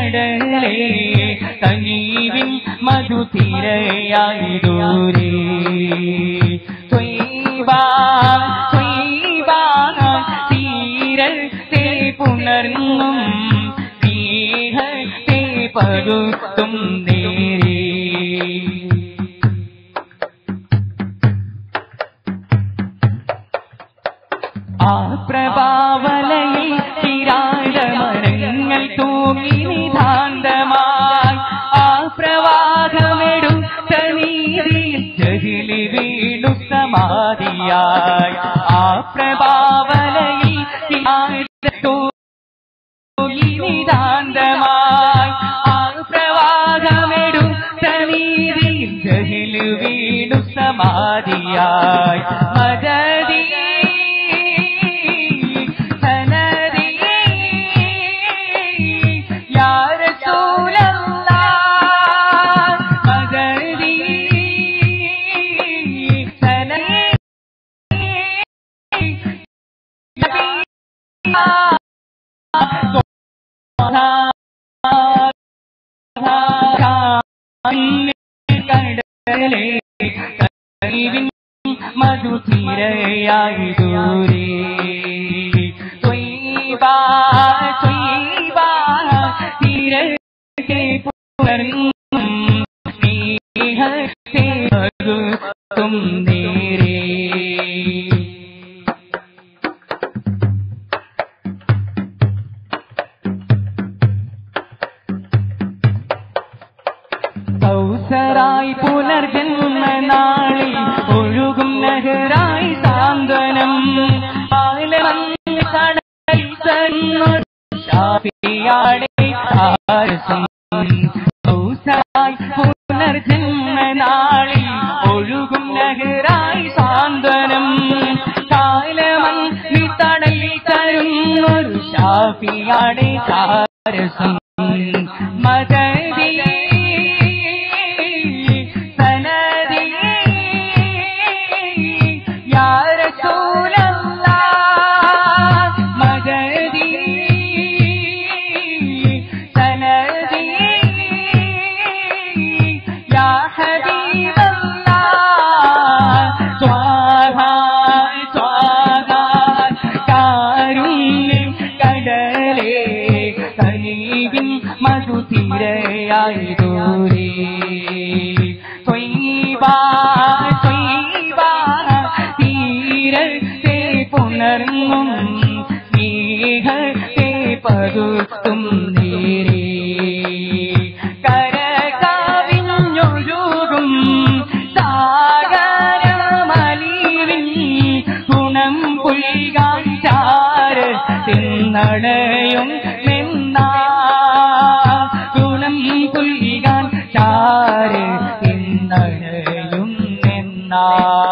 കടലേ കനീവിൻ മധുതിരയായി ദൂരേ ത്വയ്ബാ, ത്വയ്ബാ, തീരത്തെ പുണർന്നും സ്നേഹത്തെ പകുത്തും നേരേ ആ പ്രഭാവലയിൽ തിരാഴമരങ്ങൾ തൂങ്ങി നിതാന്തമായി ആ പ്രവാഹമെടുത്ത നീതിയിൽ ജഹിലി വീണു സമാധിയായി ആ പ്രഭാവലയിൽ തിരാഴ തൂങ്ങി നിതാന്തമായി ആ പ്രവാഹമെടുത്ത നീതിയിൽ ജഹിലി വീണു സമാധിയായി മദരീ സനദീ യാ റസൂലല്ലാഹ് മദരീ സനദീ കടലേ കനിവിൻ മധുതിരയായി ദൂരേ ത്വയ്ബാ, ത്വയ്ബാ, തീരത്തെ പുണർന്നും സ്നേഹത്തെ പകുത്തും നേരേ കൗസറായി പുനർജന്മ നാളിൽ ഒഴുകും നഗരായി സാന്ത്വനം പാലമഞ്ഞ കടലിൽ തന്നൊരു ശാപിയാടെ താരസം കൗസറായി പുനർജന്മ നാളിൽ ഒഴുകും നഗരായി സാന്ത്വനം കാലമഞ്ഞ തടലിൽ തരുന്നൊരു ശാപിയാടെ താരസം മദരീ സനദീ യാ റസൂലല്ലാഹ് മദരീ സനദീ യാ ഹബീബല്ലാഹ് ത്വാഹ ത്വാഹ കാരുണ്യം കടലേ കനീവിൻ മധുതിരയായി ദൂരേ ത്വയ്ബാ, ത്വയ്ബാ, തീരത്തെ പുണർന്നും സ്നേഹത്തെ പകുത്തും നേരേ കരകാവിഞ്ഞൊഴുകും സാഗരമലിവിൻ ഗുണം പുൽകാൻ ചാര് തിന്നടയും നിന്നാ ഗുണം പുൽകാൻ ചാര് തിന്നടയും നിന്നാ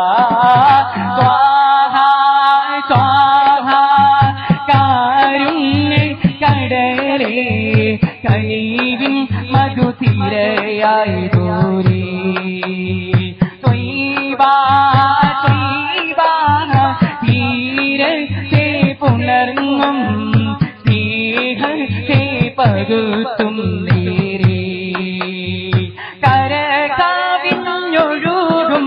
സ്വാഹ സ്വാഹ കാരുണ്യ കടലേ കഴിവിൻ മധുതിരയായി ദൂരേ ത്വയ്ബാ, ത്വയ്ബാ, തീരത്തെ പുണർന്നും സ്നേഹത്തെ പകുത്തും നേരേ കരകാവിഞ്ഞൊഴുകും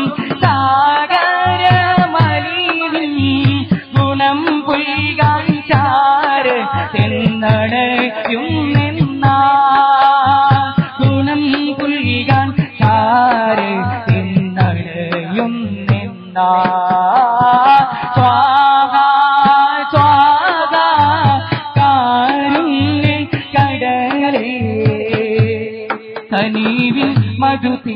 സാഗരമലിവിൻ ഗുണം പുൽകാൻ ചാര് എന്നടയും നിന്നാ ഗുണം പുൽകാൻ ചാര് എന്നടയും നിന്നാ സ്വാഹ സ്വാഹ കാരുണ്യ കടലേ കനീവിൽ മധുതി